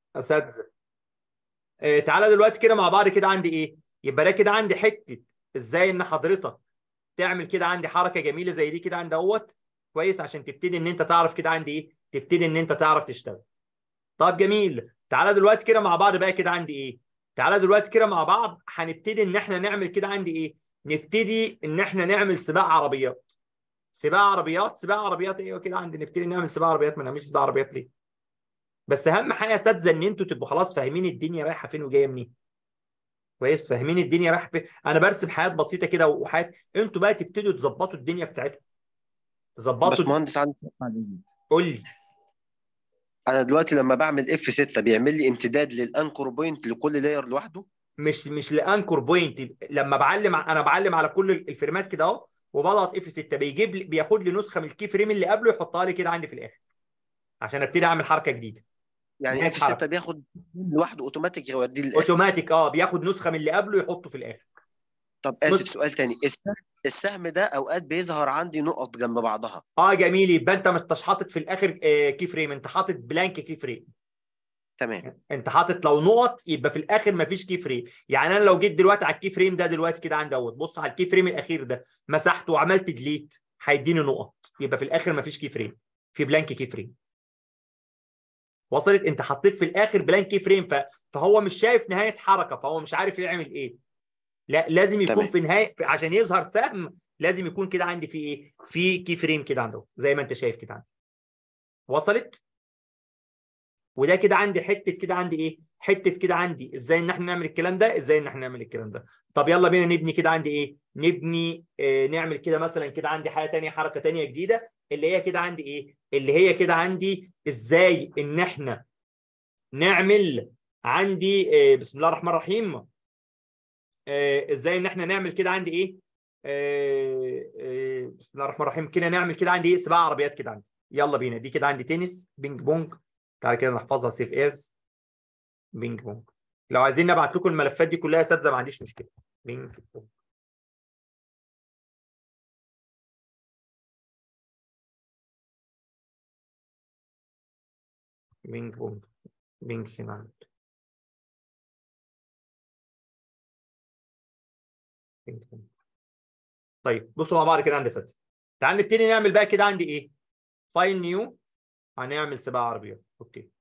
اساتذه آه تعالى دلوقتي كده مع بعض كده عندي ايه يبقى ده كده عندي حته ازاي ان حضرتك تعمل كده عندي حركه جميله زي دي كده عند اهوت كويس عشان تبتدي ان انت تعرف كده عندي ايه تبتدي ان انت تعرف تشتغل طب جميل تعالى دلوقتي كده مع بعض بقى كده عندي ايه تعالى دلوقتي كده مع بعض هنبتدي ان احنا نعمل كده عندي ايه نبتدي ان احنا نعمل سباق عربيات سباق عربيات سباق عربيات ايوه كده عندي نبتدي نعمل سباق عربيات ما نعملش سباق عربيات ليه بس اهم حاجه يا اساتذه ان انتوا تبقوا خلاص فاهمين الدنيا رايحه فين وجايه منين كويس فاهمين الدنيا رايحه فين انا برسم حياه بسيطه كده وحياه انتوا بقى تبتدوا تظبطوا الدنيا بتاعتكم تظبطوا باشمهندس عندي سؤال بعد إذنك. قول لي انا دلوقتي لما بعمل اف 6 بيعمل لي امتداد للانكر بوينت لكل لاير لوحده مش مش لانكور بوينت لما بعلم انا بعلم على كل الفريمات كده اهو وبضغط اف 6 بيجيب لي بياخد لي نسخه من الكي فريم اللي قبله يحطها لي كده عندي في الاخر عشان ابتدي اعمل حركه جديده يعني نهاية اف 6 حركة. بياخد لوحده اوتوماتيك يوديه للاخر اوتوماتيك اه بياخد نسخه من اللي قبله يحطه في الاخر طب بص. اسف سؤال تاني السهم السهم ده اوقات بيظهر عندي نقط جنب بعضها اه جميل يبقى انت ما انتش حاطط في الاخر آه كي فريم انت حاطط بلانك كي فريم تمام انت حاطط لو نقط يبقى في الاخر ما فيش كي فريم يعني انا لو جيت دلوقتي على الكي فريم ده دلوقتي كده عندي اهوت بص على الكي فريم الاخير ده مسحته وعملت ديليت هيديني نقط يبقى في الاخر ما فيش كي فريم في بلانك كي فريم وصلت انت حطيت في الاخر بلانك كي فريم ف... فهو مش شايف نهايه حركه فهو مش عارف يعمل ايه لا لازم يكون تمام. في نهايه في- عشان يظهر سهم لازم يكون كده عندي في ايه في كي فريم كده عنده زي ما انت شايف كده عندي وصلت وده كده عندي حته كده عندي ايه حته كده عندي ازاي ان احنا نعمل الكلام ده ازاي ان احنا نعمل الكلام ده طب يلا بينا نبني كده عندي ايه نبني آه نعمل كده مثلا كده عندي حاجه تانية حركه تانية جديده اللي هي كده عندي ايه اللي هي كده عندي ازاي ان احنا نعمل عندي آه بسم الله الرحمن الرحيم آه ازاي ان احنا نعمل كده عندي ايه آه آه بسم الله الرحمن الرحيم كده نعمل كده عندي ايه سباق عربيات كده عندي يلا بينا دي كده عندي تنس بينج بونج تعالى كده نحفظها سيف از بينج بونج لو عايزين نبعت لكم الملفات دي كلها يا اساتذه ما عنديش مشكله بينج بونج بينج بونج بينج هنا عندي. بينج بونج طيب بصوا مع بعض كده عندي اساتذه تعال نبتدي نعمل بقى كده عندي ايه فايل نيو هنعمل سباق عربيات اوكي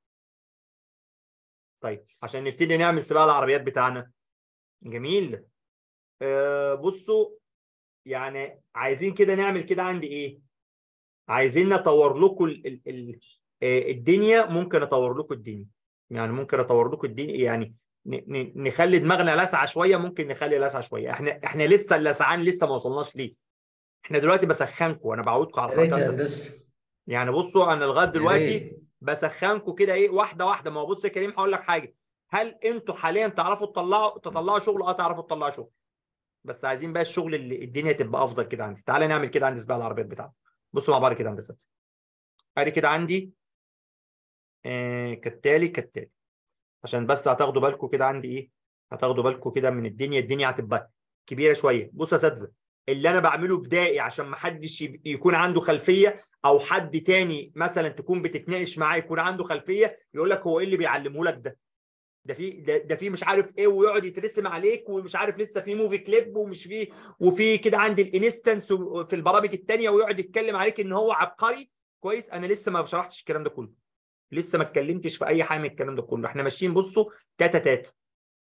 طيب عشان نبتدي نعمل سباق العربيات بتاعنا جميل آه بصوا يعني عايزين كده نعمل كده عندي ايه عايزين نطور لكم ال ال ال آه الدنيا ممكن اطور لكم الدنيا يعني ممكن اطور لكم الدنيا يعني ن- ن- نخلي دماغنا لسعه شويه ممكن نخلي لسعه شويه احنا احنا لسه اللسعان لسه ما وصلناش ليه احنا دلوقتي بسخنكم انا بعودكم على يا ريت يا الحركات بس هندسه يعني بصوا انا لغايه يا دلوقتي ريت. بسخنكم كده ايه واحده واحده ما هو بص يا كريم هقول لك حاجه هل انتوا حاليا تعرفوا تطلعوا تطلعوا شغل اه تعرفوا تطلعوا شغل بس عايزين بقى الشغل اللي الدنيا تبقى افضل كده عندي تعالى نعمل كده عندي سباق العربيات بتاعنا بصوا مع بعض كده هندسه ادي كده عندي آه كالتالي كالتالي عشان بس هتاخدوا بالكم كده عندي ايه هتاخدوا بالكم كده من الدنيا الدنيا هتبقى كبيره شويه بصوا يا اساتذه اللي انا بعمله بدائي عشان ما حدش يب- يكون عنده خلفيه او حد تاني مثلا تكون بتتناقش معاه يكون عنده خلفيه يقول لك هو ايه اللي بيعلمه لك ده ده في ده, ده في مش عارف ايه ويقعد يترسم عليك ومش عارف لسه في موفي كليب ومش في وفي كده عندي الانستنس في البرامج التانيه ويقعد يتكلم عليك ان هو عبقري كويس انا لسه ما شرحتش الكلام ده كله لسه ما اتكلمتش في اي حاجه من الكلام ده كله احنا ماشيين بصوا تاتا تاتا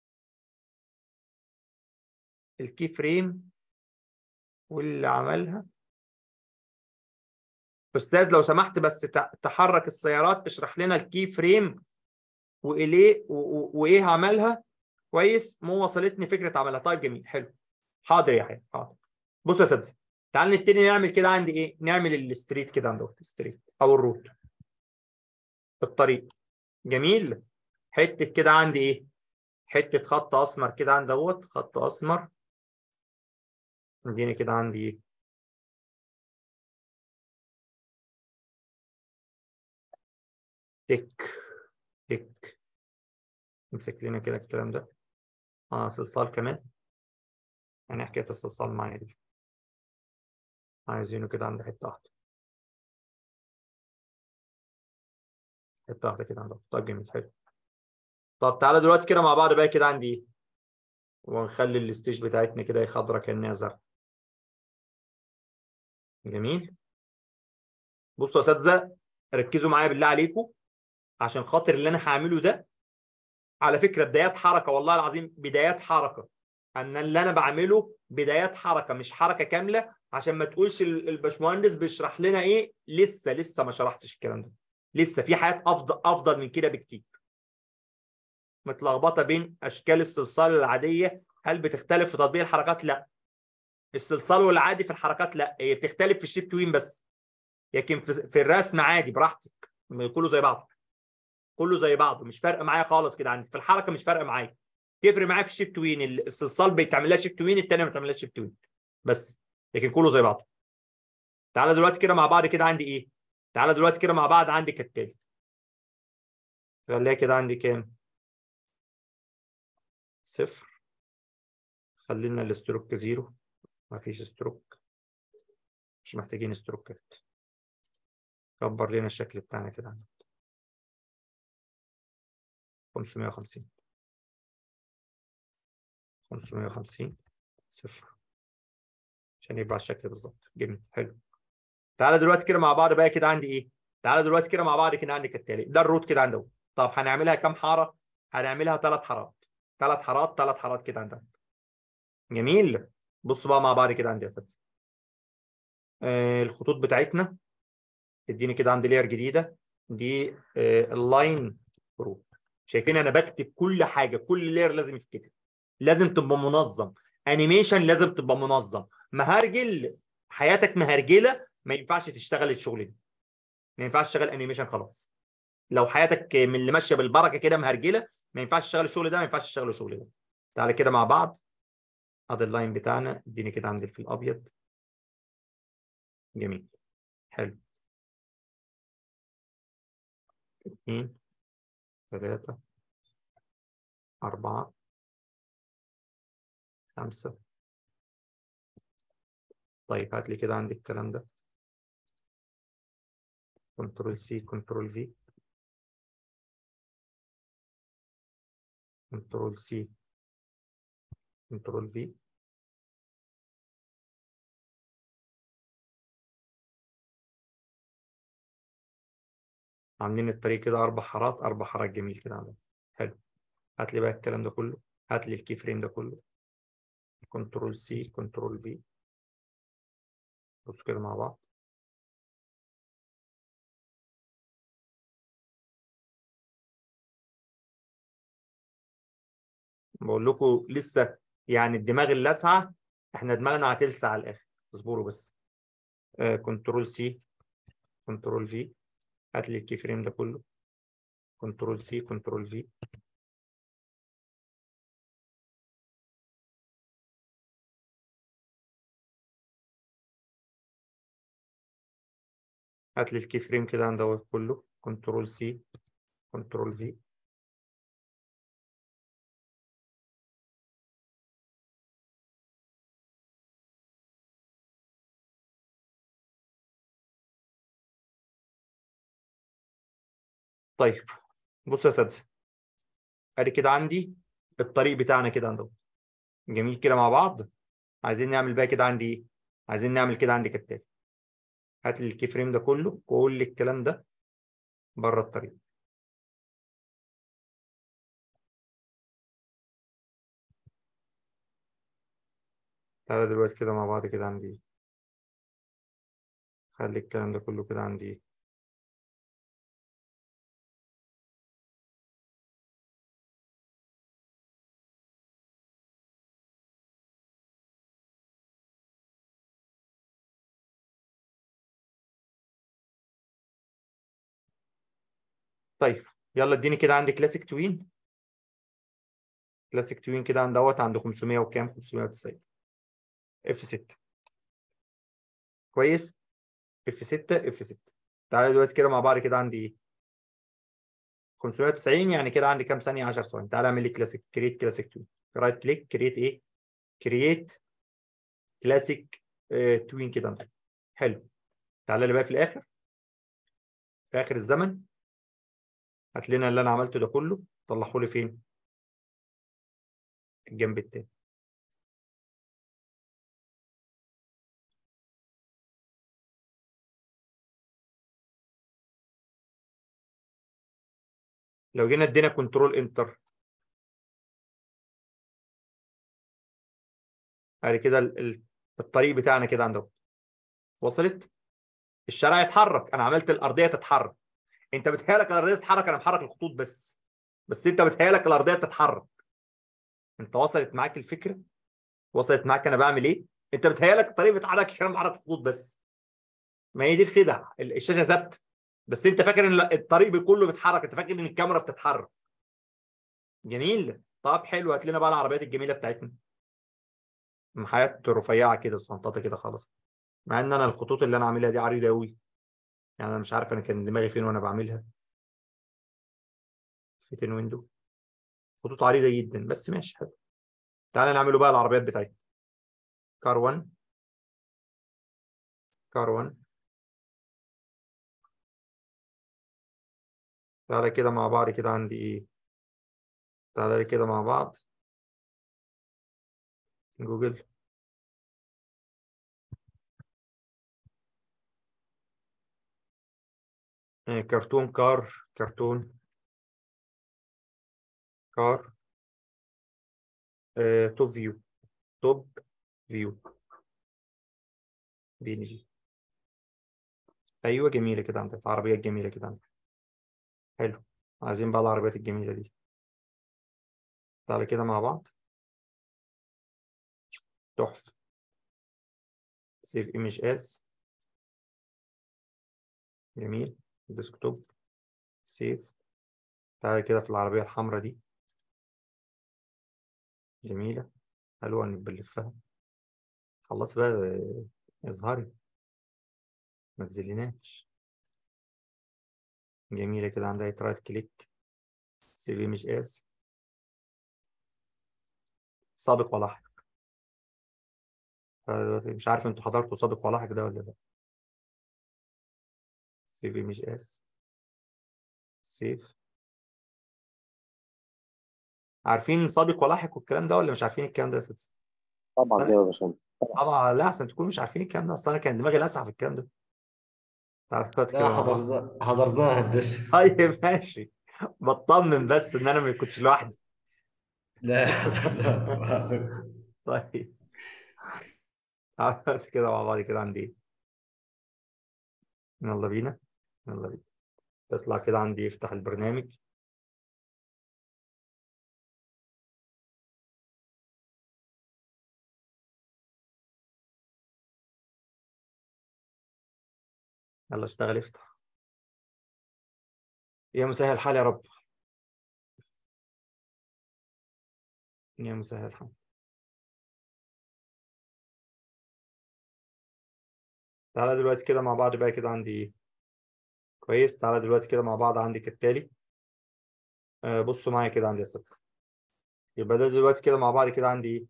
الكي فريم واللي عملها استاذ لو سمحت بس ت- تحرك السيارات اشرح لنا الكي فريم واليه و- و- وايه عملها كويس مو وصلتني فكره عملها طيب جميل حلو حاضر يا حبيبي حاضر بصوا يا اساتذه تعال نبتدي نعمل كده عندي ايه نعمل الستريت كده عند الستريت او الروت الطريق جميل حته كده عندي ايه حته خط اسمر كده عند دوت خط اسمر اديني كده عندي ايه تك تك نمسك لنا كده الكلام ده اه صلصال كمان يعني حكايه الصلصال معايا دي عايزينه كده عند حته واحده حته واحده كده عند طيب جميل حلو طب تعالى دلوقتي كده مع بعض بقى كده عندي ايه ونخلي الستيج بتاعتنا كده خضرا كانها زرق جميل بصوا يا اساتذه ركزوا معايا بالله عليكم عشان خاطر اللي انا هعمله ده على فكره بدايات حركه والله العظيم بدايات حركه ان اللي انا بعمله بدايات حركه مش حركه كامله عشان ما تقولش ال- الباشمهندس بيشرح لنا ايه لسه لسه ما شرحتش الكلام ده لسه في حاجات افضل افضل من كده بكتير متلخبطه بين اشكال الصلصال العاديه هل بتختلف في تطبيق الحركات لا الصلصال والعادي في الحركات لا هي بتختلف في الشيب توين بس لكن في, في الرسم عادي براحتك كله زي بعضه كله زي بعضه مش فارق معايا خالص كده عندي في الحركه مش فارقه معايا تفرق معايا في الشيب توين الصلصال بيتعمل لها شيب توين الثانيه ما بتعملهاش شيب توين بس لكن كله زي بعضه تعالى دلوقتي كده مع بعض كده عندي ايه تعالى دلوقتي كده مع بعض عندي كالتالي خليها كده عندي كام صفر خلينا الاستروك زيرو مفيش ستروك مش محتاجين ستروكات كبر لنا الشكل بتاعنا كده عندي 550 550 صفر عشان يبقى الشكل بالظبط جميل حلو تعالى دلوقتي كده مع بعض بقى كده عندي ايه تعالى دلوقتي كده مع بعض كده عندي كالتالي ده الروت كده عندي اهو طب هنعملها كام حاره هنعملها ثلاث حارات ثلاث حارات ثلاث حارات كده عندنا جميل بصوا بقى مع بعض كده عندي يا فندم آه الخطوط بتاعتنا اديني كده عندي لير جديده دي آه اللاين روت شايفين انا بكتب كل حاجه كل لير لازم يتكتب لازم تبقى منظم انيميشن لازم تبقى منظم مهرجل حياتك مهرجله ما ينفعش تشتغل الشغل ده ما ينفعش تشتغل انيميشن خلاص لو حياتك من اللي ماشيه بالبركه كده مهرجله ما ينفعش تشتغل الشغل ده ما ينفعش تشتغل الشغل ده تعالى كده مع بعض ادي اللاين بتاعنا اديني كده عندي في الابيض جميل حلو اثنين ثلاثة أربعة خمسة طيب هات لي كده عندي الكلام ده كنترول سي كنترول في كنترول سي كنترول في عاملين الطريق كده اربع حارات اربع حارات جميل كده عندنا حلو هات لي بقى الكلام ده كله هات لي الكي فريم ده كله كنترول سي كنترول في بصوا كده مع بعض بقول لكم لسه يعني الدماغ اللاسعه احنا دماغنا هتلسع على الاخر اصبروا بس آه كنترول سي كنترول في هات لي الكي فريم ده كله كنترول سي كنترول في هات لي الكي فريم كده عند دوت كله كنترول سي كنترول في طيب بصوا يا اساتذه ادي كده عندي الطريق بتاعنا كده عندهم جميل كده مع بعض عايزين نعمل بقى كده عندي ايه عايزين نعمل كده عندي كالتالي هات لي الكي فريم ده كله كل الكلام ده بره الطريق تعالى دلوقتي كده مع بعض كده عندي ايه خلي الكلام ده كله كده عندي ايه طيب يلا اديني كده عندي كلاسيك توين كلاسيك توين كده عند دوت عنده 500 وكام 590 اف 6 كويس اف 6 اف 6 تعالى دلوقتي كده مع بعض كده عندي ايه 590 يعني كده عندي كام ثانيه 10 ثواني تعالى اعمل لي كلاسيك كريت كلاسيك توين رايت كليك كريت ايه كرييت كلاسيك توين كده عندي. حلو تعالى لي بقى في الاخر في اخر الزمن هات لنا اللي انا عملته ده كله طلعوا لي فين الجنب التاني لو جينا ادينا كنترول انتر ادي كده ال- ال- الطريق بتاعنا كده عندهم وصلت الشارع يتحرك انا عملت الارضيه تتحرك انت بتهيألك الارضيه تتحرك انا محرك الخطوط بس بس انت بتهيألك الارضيه تتحرك انت وصلت معاك الفكره وصلت معاك انا بعمل ايه انت بتهيألك الطريق بيتحرك عشان أنا محرك الخطوط بس ما هي دي الخدعه ال- الشاشه ثابته بس انت فاكر ان الطريق كله بيتحرك انت فاكر ان الكاميرا بتتحرك جميل طب حلو هات لنا بقى العربيات الجميله بتاعتنا حياة رفيعه كده صنططه كده خالص مع ان انا الخطوط اللي انا عاملها دي عريضه قوي يعني انا مش عارف انا كان دماغي فين وانا بعملها فيتين ويندو خطوط عريضه جدا بس ماشي حلو تعالى نعمله بقى العربيات بتاعتنا كار 1 كار 1 تعالى كده مع بعض كده عندي ايه تعالى كده مع بعض جوجل آه، كرتون كار كرتون كار آه، توب فيو توب فيو بي ان جي ايوه جميله كده عندك عربيات جميله كده عندك حلو عايزين بقى العربيات الجميله دي تعالى كده مع بعض تحفه سيف ايمج از جميل ديسكتوب سيف تعالى كده في العربيه الحمراء دي جميله حلوه بنلفها خلاص بقى آه، اظهري ما تزليناش جميلة كده عندها رايت كليك سيف ايمج از سابق ولاحق فدلوقتي مش عارف انتوا حضرتوا سابق ولاحق ده ولا لا سيف ايمج از سيف عارفين سابق ولاحق والكلام ده ولا مش عارفين الكلام ده يا ستي؟ طبعا أصل يا باشمهندس طبعا لا احسن تكونوا مش عارفين الكلام ده اصل انا كان دماغي لاسعه في الكلام ده تعالى دلوقتي لا كده مع بعض. حضرنا حضرناها هندسة طيب ماشي بطمن بس ان انا ما كنتش لوحدي لا حضرناها طيب تعالى دلوقتي كده مع بعض كده عندي ايه يلا بينا يلا بينا اطلع كده عندي يفتح البرنامج يلا اشتغل افتح يا مسهل الحال يا رب يا مسهل الحال تعالى دلوقتي كده مع بعض بقى كده عندي ايه كويس تعالى دلوقتي كده مع بعض عندي كالتالي آه بصوا معايا كده عندي يا اساتذه يبقى ده دلوقتي كده مع بعض كده عندي ايه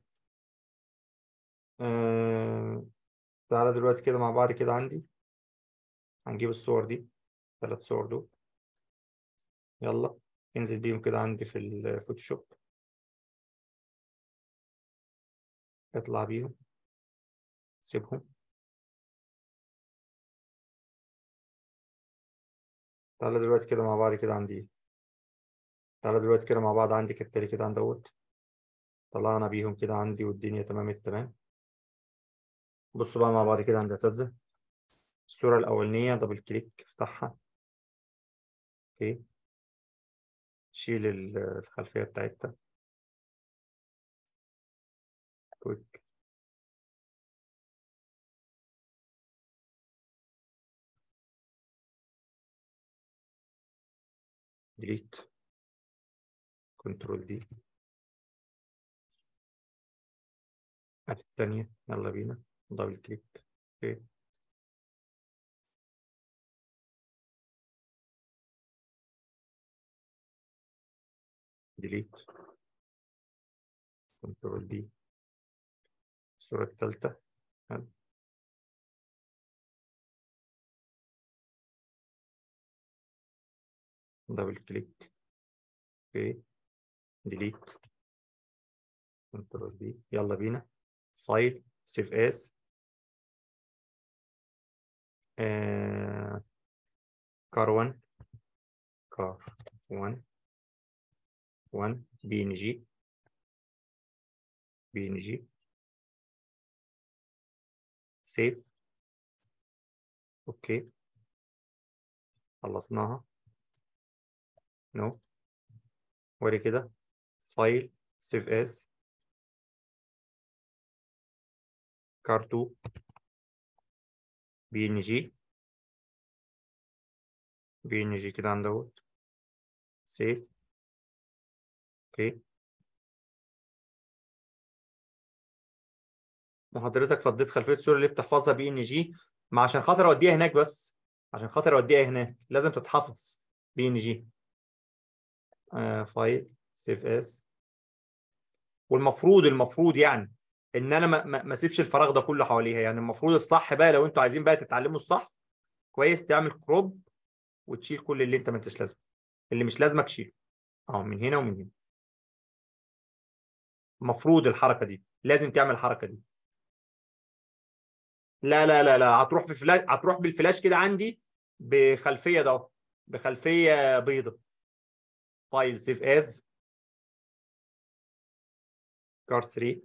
آه تعالى دلوقتي كده مع بعض كده عندي هنجيب الصور دي ثلاث صور دول يلا انزل بيهم كده عندي في الفوتوشوب اطلع بيهم سيبهم تعالى دلوقتي كده مع بعض كده عندي ايه تعالى دلوقتي كده مع بعض عندي كالتالي كده عند دوت طلعنا بيهم كده عندي والدنيا تمام التمام بصوا بقى مع بعض كده عند اساتذه الصورة الأولانية دبل كليك افتحها اوكي شيل ال- الخلفية بتاعتها كويك ديليت كنترول دي هات التانية يلا بينا دبل كليك اوكي ديليت كنترول دي الصورة التالتة حلو. دبل كليك اوكي ديليت كنترول دي يلا بينا فايل سيف اس آه... كار 1 كار 1 1 بي ان جي بي ان جي سيف اوكي خلصناها نو وري كده فايل سيف اس كار 2 بي ان جي بي ان جي كده عندهوت سيف اوكي وحضرتك فضيت خلفيه الصوره اللي بتحفظها بي ان جي ما عشان خاطر اوديها هناك بس عشان خاطر اوديها هناك لازم تتحفظ بي ان جي فايل سيف اس والمفروض المفروض يعني ان انا ما ما ما اسيبش الفراغ ده كله حواليها يعني المفروض الصح بقى لو انتوا عايزين بقى تتعلموا الصح كويس تعمل كروب وتشيل كل اللي انت ما انتش لازمه اللي مش لازمك تشيله اه من هنا ومن هنا المفروض الحركه دي لازم تعمل الحركه دي لا لا لا لا هتروح في فلاش هتروح بالفلاش كده عندي بخلفيه ده اهو بخلفيه بيضه فايل سيف از كار 3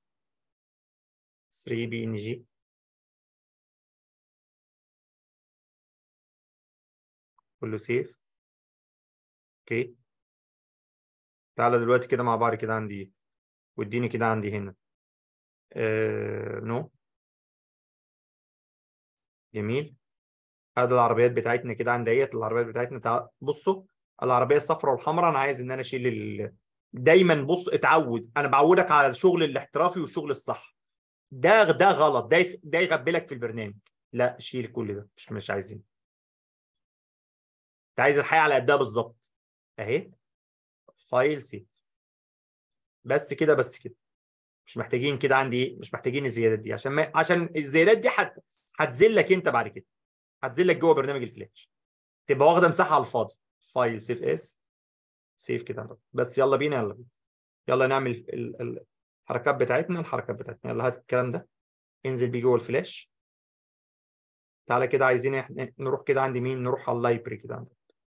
3 بي ان جي كله سيف اوكي تعالى دلوقتي كده مع بعض كده عندي ايه واديني كده عندي هنا آه نو جميل ادي العربيات بتاعتنا كده عند ديت العربيات بتاعتنا تع... بصوا العربيه الصفراء والحمراء انا عايز ان انا اشيل ال... دايما بص اتعود انا بعودك على الشغل الاحترافي والشغل الصح ده ده غلط ده يف... ده يغبلك في البرنامج لا شيل كل ده مش مش عايزين انت عايز الحياه على قدها بالظبط اهي فايل سيت بس كده بس كده مش محتاجين كده عندي ايه مش محتاجين الزيادات دي عشان ما... عشان الزيادات دي حت... هتذلك انت بعد كده هتذلك جوه برنامج الفلاش تبقى واخده مساحه على الفاضي فايل سيف اس سيف كده بس يلا بينا يلا بينا يلا نعمل ال... ال... الحركات بتاعتنا الحركات بتاعتنا يلا هات الكلام ده انزل بيه جوه الفلاش تعالى كده عايزين احنا نروح كده عند مين نروح على اللايبرري كده عندك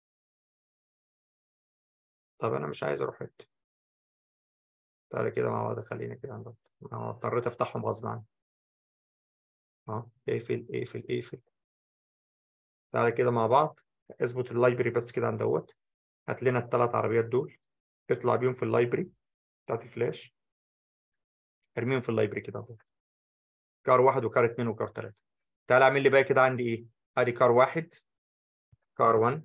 طب انا مش عايز اروح حته تعالى كده مع بعض خلينا كده عندك انا اضطريت افتحهم غصب عني اه اقفل اقفل اقفل تعالى كده مع بعض اظبط اللايبرري بس كده عند دوت هات لنا الثلاث عربيات دول اطلع بيهم في اللايبرري بتاعت الفلاش ارميهم في اللايبرري كده اهو كار واحد وكار اتنين وكار تلاته تعالى اعمل لي بقى كده عندي ايه ادي كار واحد كار 1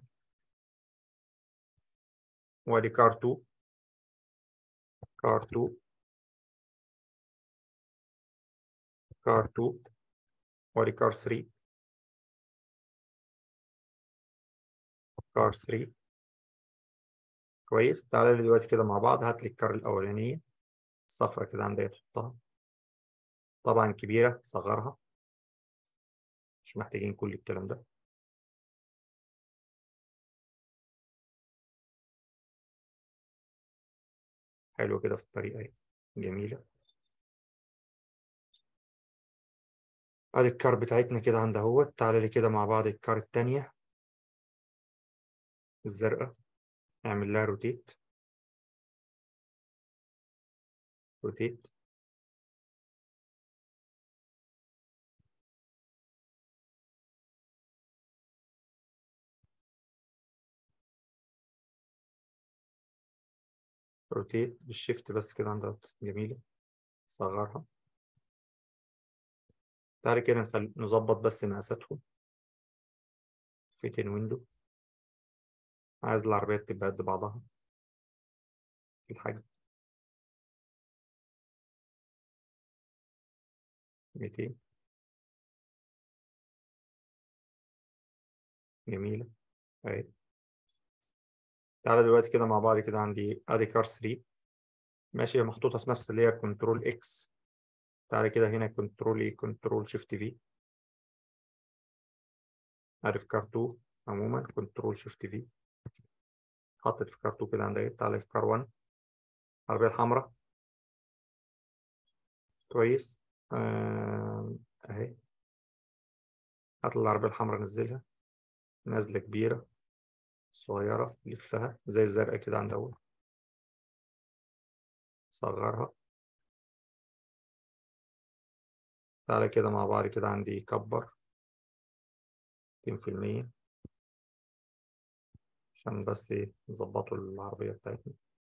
وادي كار 2 كار 2 كار 2 وادي كار 3 كار 3 كويس تعالى لي دلوقتي كده مع بعض هات لي الكار الاولانيه الصفرة كده عندي تحطها طبعا كبيره صغرها مش محتاجين كل الكلام ده حلو كده في الطريقه اهي جميله ادي الكار بتاعتنا كده عند اهوت تعالى لي كده مع بعض الكار التانية الزرقاء نعمل لها روتيت روتيت روتيت بالشيفت بس كده عندها جميلة صغرها تعالى كده نخل... نظبط بس مقاساتهم فيتين ويندو عايز العربيات تبقى قد بعضها في الحجم ميتين جميلة اهي تعالى دلوقتي كده مع بعض كده عندي ادي كار 3 ماشي هي محطوطة في نفس اللي هي كنترول اكس تعالى كده هنا كنترول ايه كنترول شيفت في عارف كار 2 عموما كنترول شيفت في حطت في كار 2 كده عندي تعالى في كار 1 العربيه الحمراء كويس آه، اهي هات العربيه الحمراء نزلها نازله كبيره صغيره لفها زي الزرقاء كده عند اول صغرها تعالى كده مع بعض كده عندي كبر 2% عشان بس إيه، نظبطوا العربية بتاعتنا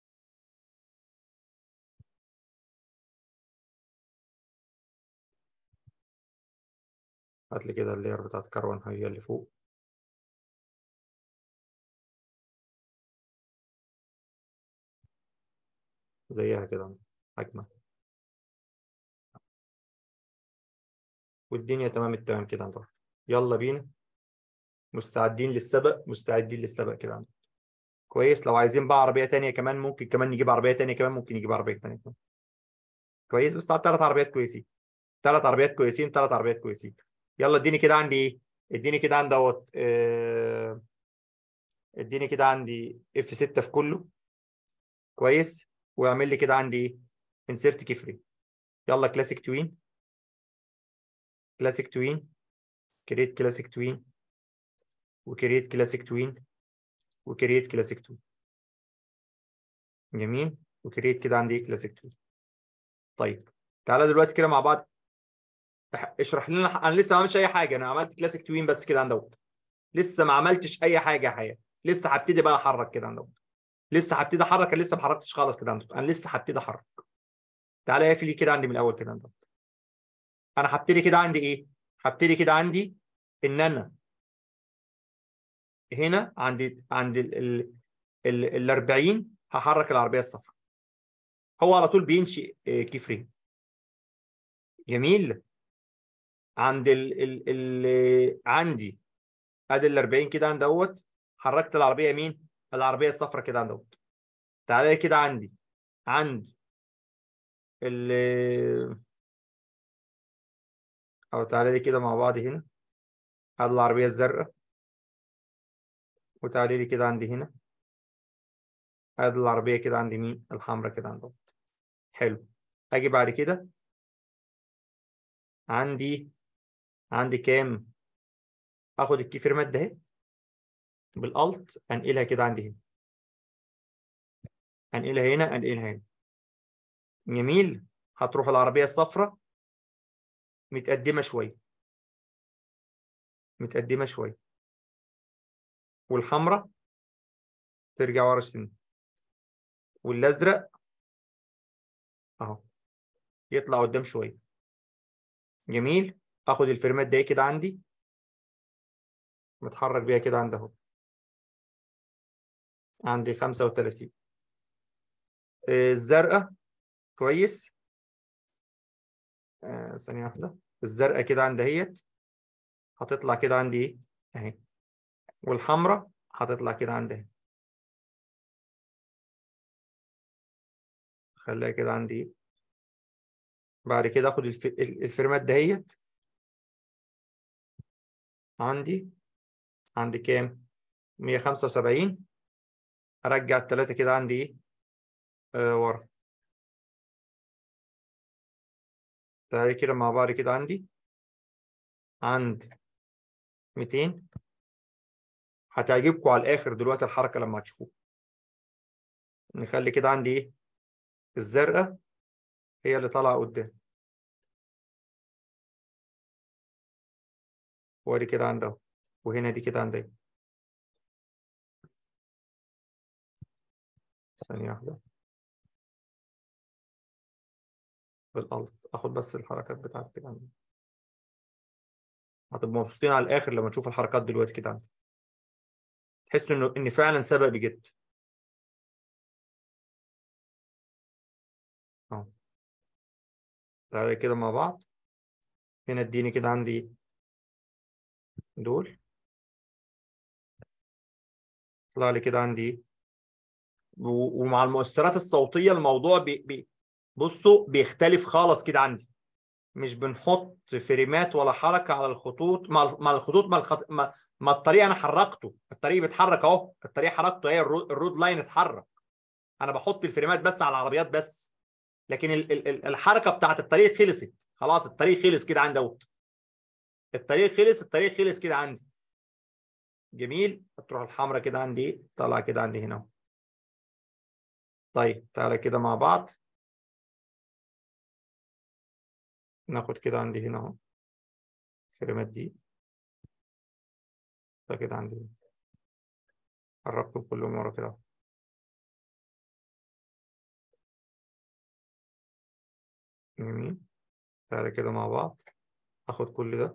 هات لي كده اللير بتاعت كروان هي اللي فوق زيها كده حجمها والدنيا تمام التمام كده عندك يلا بينا مستعدين للسبق مستعدين للسبق كده عندك كويس لو عايزين بقى عربية تانية كمان ممكن كمان نجيب عربية تانية كمان ممكن نجيب عربية تانية كمان كويس بس ثلاث عربيات كويسين ثلاث عربيات كويسين ثلاث عربيات كويسين يلا اديني كده عندي ايه اديني كده عندي اهوت آه، اديني كده عندي اف 6 في كله كويس واعمل لي كده عندي ايه انسيرت كي فري يلا كلاسيك توين كلاسيك توين كريت كلاسيك توين وكريت كلاسيك توين وكريت كلاسيك توين جميل وكريت كده عندي ايه كلاسيك توين طيب تعالى دلوقتي كده مع بعض اح- اشرح لنا انا لسه ما عملتش اي حاجه انا عملت كلاسيك توين بس كده عند اهوت لسه ما عملتش اي حاجه يا حياه لسه هبتدي بقى احرك كده عند اهوت لسه هبتدي احرك انا لسه ما حركتش خالص كده عند اهوت انا لسه هبتدي احرك تعالى يا لي كده عندي من الاول كده عند اهوت انا هبتدي كده عندي ايه هبتدي كده عندي ان انا هنا عندي عند ال ال ال ال 40 هحرك العربيه الصفراء هو على طول بينشئ آه، كي فريم جميل عند ال ال ال عندي ادي ال 40 كده عند اهوت حركت العربيه يمين العربيه الصفراء كده عند اهوت تعالى لي كده عندي عند ال او تعالى لي كده مع بعض هنا ادي العربيه الزرقاء وتعالي لي كده عندي هنا ادي العربيه كده عندي مين الحمراء كده عند اهوت حلو اجي بعد كده عندي عندي كام اخد الكيفرمات ده اهي بالالت انقلها كده عندي هنا انقلها هنا انقلها هنا جميل هتروح العربيه الصفراء متقدمه شويه متقدمه شويه والحمراء ترجع ورا السن والازرق اهو يطلع قدام شويه جميل اخد الفريمات دي كده عندي متحرك بيها كده عند اهو عندي 35 آه، الزرقاء كويس آه، ثانية واحدة الزرقاء كده عند اهيت هتطلع كده عندي ايه اهي والحمراء هتطلع كده عندي اهي خليها كده عندي ايه بعد كده اخد الف... ال- الفريمات دهيت عندي عندي كام 175 ارجع التلاتة كده عندي ايه آه ورا تعالي كده مع بعض كده عندي عند 200 هتعجبكم على الاخر دلوقتي الحركة لما هتشوفوها نخلي كده عندي ايه الزرقاء هي اللي طالعة قدام وادي كده عندها وهنا دي كده عندها ثانية واحدة بالألت اخد بس الحركات بتاعتي كده عندي هتبقوا مبسوطين على الآخر لما تشوفوا الحركات دلوقتي كده عندي تحسوا إنه إن فعلا سبق بجد أهو تعالى كده مع بعض هنا اديني كده عندي دول طلع لي كده عندي ايه و- ومع المؤثرات الصوتية الموضوع بي بي بصوا بيختلف خالص كده عندي مش بنحط فريمات ولا حركة على الخطوط مع مع الخطوط مع, الخط... مع... مع الطريق انا حركته الطريق بيتحرك اهو الطريق حركته اهي الرو... الرود لاين اتحرك انا بحط الفريمات بس على العربيات بس لكن ال ال ال- الحركه بتاعت الطريق خلصت خلاص الطريق خلص كده عندي اهوت الطريق خلص الطريق خلص كده عندي جميل تروح الحمراء كده عندي ايه طالعه كده عندي هنا اهو. طيب تعالى كده مع بعض ناخد كده عندي هنا اهو الفريمات دي فكده عندي هنا. قربتهم كلهم ورا كده جميل تعالى كده مع بعض اخد كل ده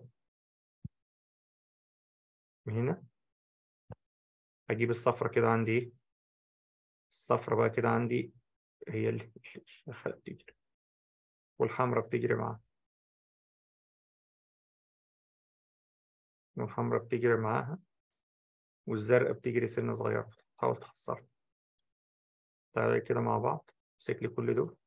من هنا اجيب الصفرة كده عندي ايه الصفرة بقى كده عندي هي اللي اللي بتجري والحمرا بتجري معاها والحمرا بتجري معاها والزرقاء بتجري سنة صغيرة حاول تحصرها تعالى كده مع بعض امسك لي كل دول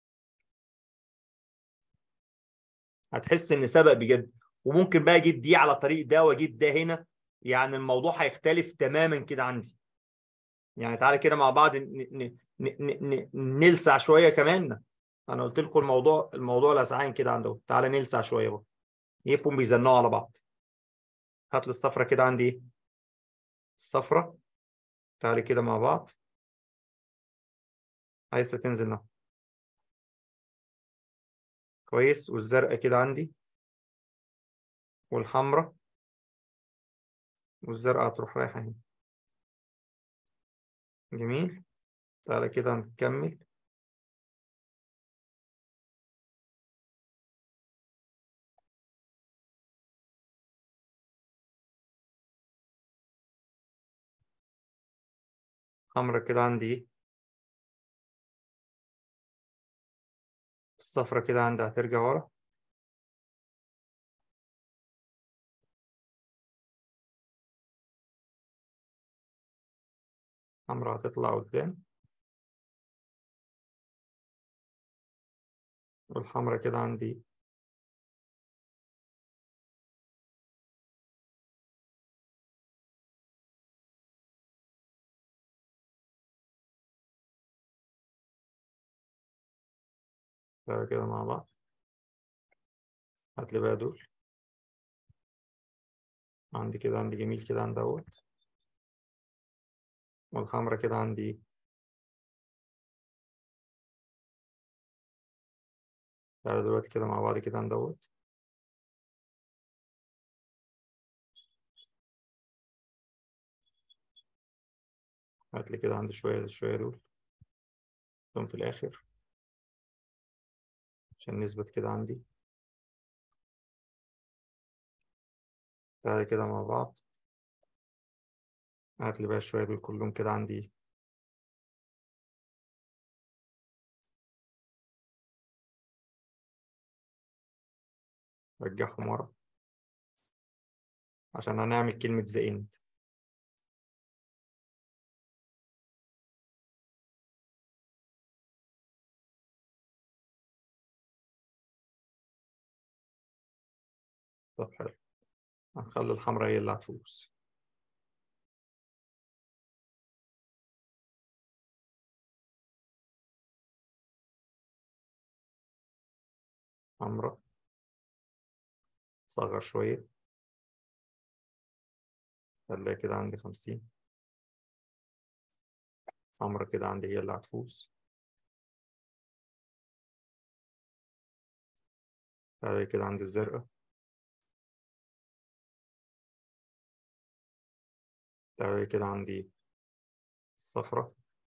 هتحس ان سبق بجد وممكن بقى اجيب دي على طريق ده واجيب ده هنا يعني الموضوع هيختلف تماما كده عندي يعني تعالى كده مع بعض ن- ن- ن- ن- ن- نلسع شويه كمان انا قلت لكم الموضوع الموضوع لسعان كده عندهم تعالى نلسع شويه بقى يبقوا بيزنقوا على بعض هات لي الصفرة كده عندي ايه الصفرة تعالي كده مع بعض عايزة تنزل نهو كويس والزرقاء كده عندي والحمراء والزرقاء هتروح رايحة هنا جميل تعالى كده نكمل حمرا كده عندي ايه الصفرة كده عندي هترجع ورا حمرا هتطلع قدام والحمرا كده عندي تعالى كده مع بعض هاتلي بقى دول عندي كده عندي جميل كده عند اهوت والحمرا كده عندي ايه تعالى دلوقتي كده مع بعض كده عند اهوت هاتلي كده عندي شوية شوية دول دول في الآخر عشان نثبت كده عندي تعالى كده مع بعض هاتلي بقى شوية دول كلهم كده عندي رجعهم ورا عشان هنعمل كلمة the end طب حلو هنخلي الحمراء هي اللي هتفوز حمراء صغر شوية خليها كده عندي خمسين حمراء كده عندي هي اللي هتفوز تعالى كده عندي الزرقاء تعالى كده عندي الصفرة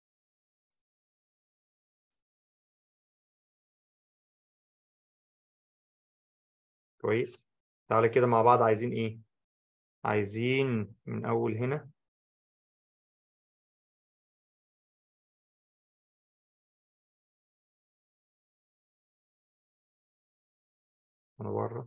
كويس تعالى كده مع بعض عايزين ايه عايزين من اول هنا انا بره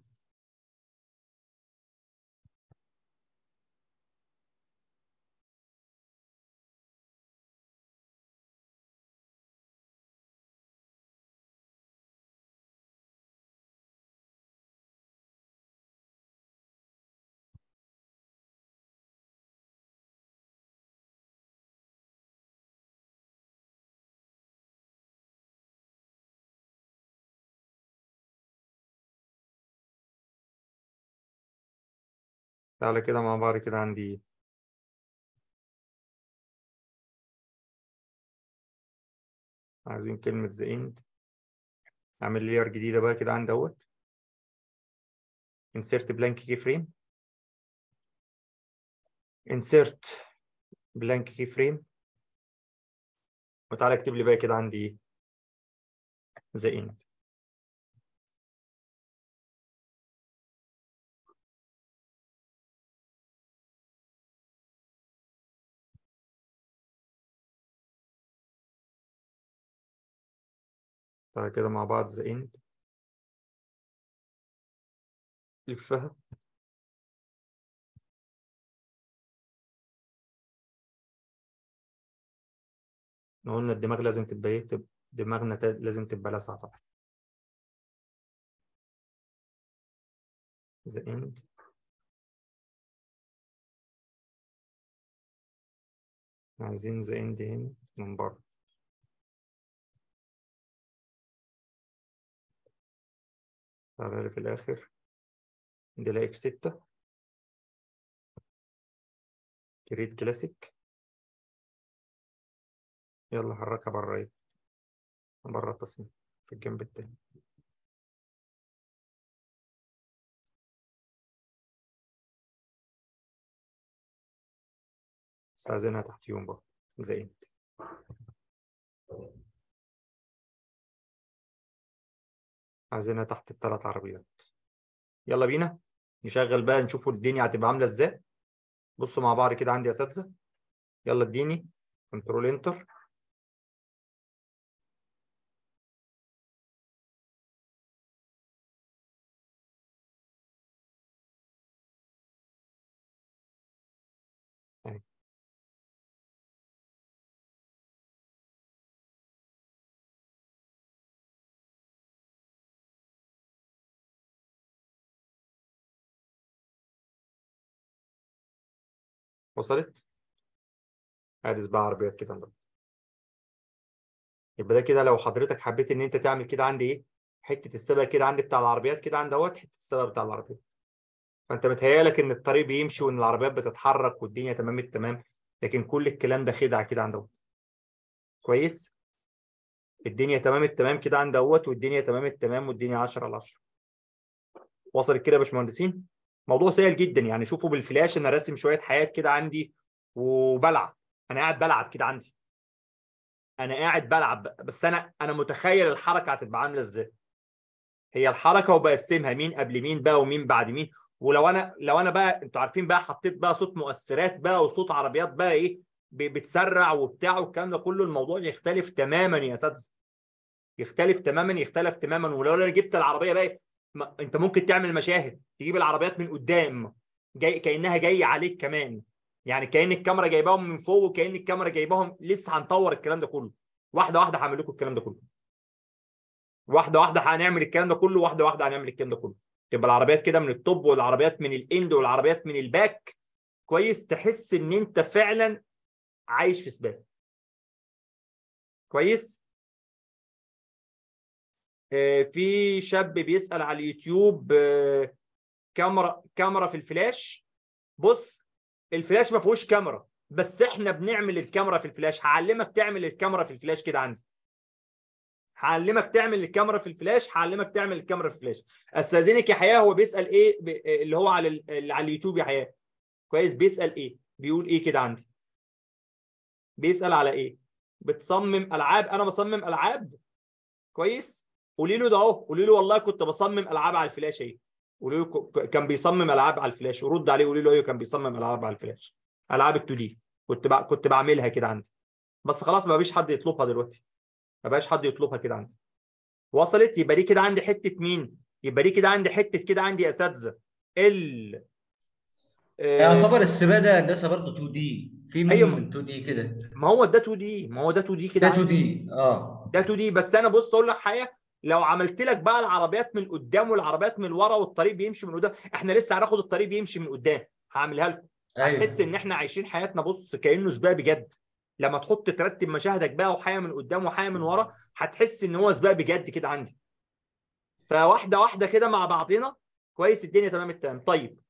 تعالى كده مع بعض كده عندي عايزين كلمة the end اعمل لير جديدة بقى كده عندي اهوت insert blank keyframe insert blank keyframe وتعالى اكتب لي بقى كده عندي ايه the end تعالى كده مع بعض the end لفها احنا قلنا الدماغ لازم تبقى ايه تب- دماغنا تا- لازم تبقى لاسعة طبعا the end عايزين the end هنا من بره تعالى لي في الآخر نلاقي في ستة كريت كلاسيك يلا حركها بره ايه بره التصميم في الجنب التاني بس عايزينها تحت يوم بقى زي انت عايزينها تحت الثلاث عربيات يلا بينا نشغل بقى نشوفوا الدنيا هتبقى عاملة ازاي بصوا مع بعض كده عندي يا اساتذة يلا اديني كنترول انتر أهي. وصلت ادي سباع عربيات كده عندك يبقى ده كده لو حضرتك حبيت ان انت تعمل كده عندي ايه حته السبق كده عندي بتاع العربيات كده عندي اهوت حته السبق بتاع العربيات فانت متهيالك ان الطريق بيمشي وان العربيات بتتحرك والدنيا تمام التمام لكن كل الكلام ده خدعه كده عند اهوت كويس الدنيا تمام التمام كده عند اهوت والدنيا تمام التمام والدنيا 10 على 10 وصلت كده يا باشمهندسين موضوع سهل جدا يعني شوفوا بالفلاش انا راسم شويه حياه كده عندي وبلعب انا قاعد بلعب كده عندي انا قاعد بلعب بس انا انا متخيل الحركه هتبقى عامله ازاي هي الحركه وبقسمها مين قبل مين بقى ومين بعد مين ولو انا لو انا بقى انتوا عارفين بقى حطيت بقى صوت مؤثرات بقى وصوت عربيات بقى ايه ب- بتسرع وبتاع والكلام ده كله الموضوع يختلف تماما يا اساتذه يختلف تماما يختلف تماما ولو انا جبت العربيه بقى ما انت ممكن تعمل مشاهد تجيب العربيات من قدام جاي كانها جايه عليك كمان يعني كأن الكاميرا جايباهم من فوق وكأن الكاميرا جايباهم لسه هنطور الكلام ده كله واحده واحده هعمل لكم الكلام ده كله واحده واحده هنعمل الكلام ده كله واحده واحده هنعمل الكلام ده كله تبقى العربيات كده من التوب والعربيات من الاند والعربيات من الباك كويس تحس ان انت فعلا عايش في سباق كويس آه، في شاب بيسأل على اليوتيوب آه، كاميرا كاميرا في الفلاش بص الفلاش ما فيهوش كاميرا بس احنا بنعمل الكاميرا في الفلاش هعلمك تعمل الكاميرا في الفلاش كده عندي هعلمك تعمل الكاميرا في الفلاش هعلمك تعمل الكاميرا في الفلاش استاذنك يا حياه هو بيسال ايه ب... اللي هو على ال... اللي على اليوتيوب يا حياه كويس بيسال ايه بيقول ايه كده عندي بيسال على ايه بتصمم العاب انا بصمم العاب كويس قولي له ده اهو قولي له والله كنت بصمم العاب على الفلاش ايه قولي له ك- كان بيصمم العاب على الفلاش ورد عليه قولي له ايوه كان بيصمم العاب على الفلاش العاب ال 2 دي كنت بع... كنت بعملها كده عندي بس خلاص ما بقاش حد يطلبها دلوقتي ما بقاش حد يطلبها كده عندي وصلت يبقى دي كده عندي حته مين يبقى دي كده عندي حته كده عندي يا اساتذه ال آه، يعتبر السباق ده هندسه برضه 2 دي في أيوة. منه من 2 دي كده ما هو ده 2 دي ما هو ده 2 دي كده ده عندي 2 دي اه ده 2 دي بس انا بص اقول لك حاجه لو عملت لك بقى العربيات من قدام والعربيات من ورا والطريق بيمشي من قدام احنا لسه هناخد الطريق بيمشي من قدام هعملها لكم هتحس ان احنا عايشين حياتنا بص كانه سباق بجد لما تحط ترتب مشاهدك بقى وحاجه من قدام وحاجه من ورا هتحس ان هو سباق بجد كده عندي فواحده واحده كده مع بعضنا كويس الدنيا تمام التمام طيب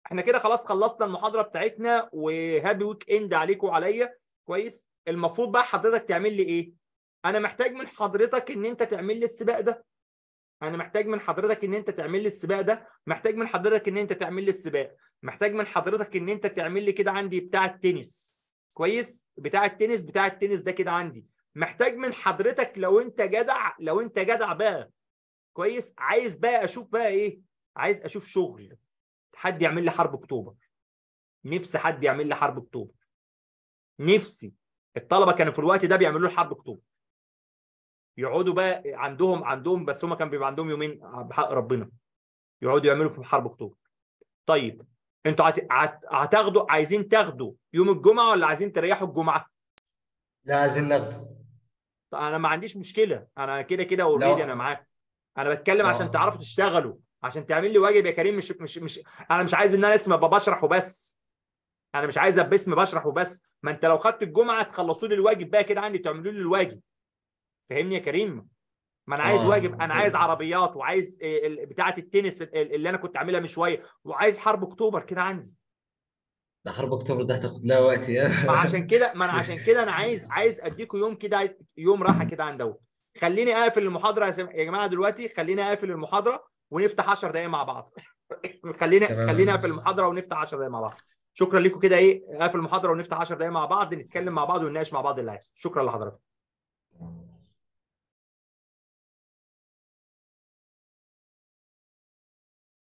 احنا كده خلاص خلصنا المحاضره بتاعتنا وهابي ويك اند عليكم وعليا كويس المفروض بقى حضرتك تعمل لي ايه انا محتاج من حضرتك ان انت تعمل لي السباق ده انا محتاج من حضرتك ان انت تعمل لي السباق ده محتاج من حضرتك ان انت تعمل لي السباق محتاج من حضرتك ان انت تعمل لي كده عندي بتاع التنس كويس بتاع التنس بتاع التنس ده كده عندي محتاج من حضرتك لو انت جدع لو انت جدع بقى كويس عايز بقى اشوف بقى ايه عايز اشوف شغل حد يعمل لي حرب اكتوبر نفسي حد يعمل لي حرب اكتوبر نفسي الطلبه كانوا في الوقت ده بيعملوا لي حرب اكتوبر يقعدوا بقى عندهم عندهم بس هم كان بيبقى عندهم يومين بحق ربنا يقعدوا يعملوا في حرب اكتوبر طيب انتوا هت... هت... هتاخدوا عايزين تاخدوا يوم الجمعه ولا عايزين تريحوا الجمعه لا عايزين ناخده طيب انا ما عنديش مشكله انا كده كده اوريدي لا. انا معاك انا بتكلم عشان لا. تعرفوا تشتغلوا عشان تعمل لي واجب يا كريم مش مش مش انا مش عايز ان انا اسم ابقى بشرح وبس انا مش عايز ابقى اسم بشرح وبس ما انت لو خدت الجمعه تخلصوا لي الواجب بقى كده عندي تعملوا لي الواجب فاهمني يا كريم ما انا عايز آه، واجب انا فهمت. عايز عربيات وعايز إيه، ال- بتاعه التنس ال- اللي انا كنت عاملها من شويه وعايز حرب اكتوبر كده عندي ده حرب اكتوبر ده هتاخد لها وقت يا ما عشان كده ما انا عشان كده انا عايز عايز اديكم يوم كده يوم راحه كده عن دوت خليني اقفل المحاضره يا سم- يا جماعه دلوقتي خليني اقفل المحاضره ونفتح 10 دقائق مع بعض خلينا تمام. خلينا اقفل المحاضره ونفتح 10 دقائق مع بعض شكرا لكم كده ايه اقفل المحاضره ونفتح 10 دقائق مع بعض نتكلم مع بعض ونناقش مع بعض اللي عايز شكرا لحضرتك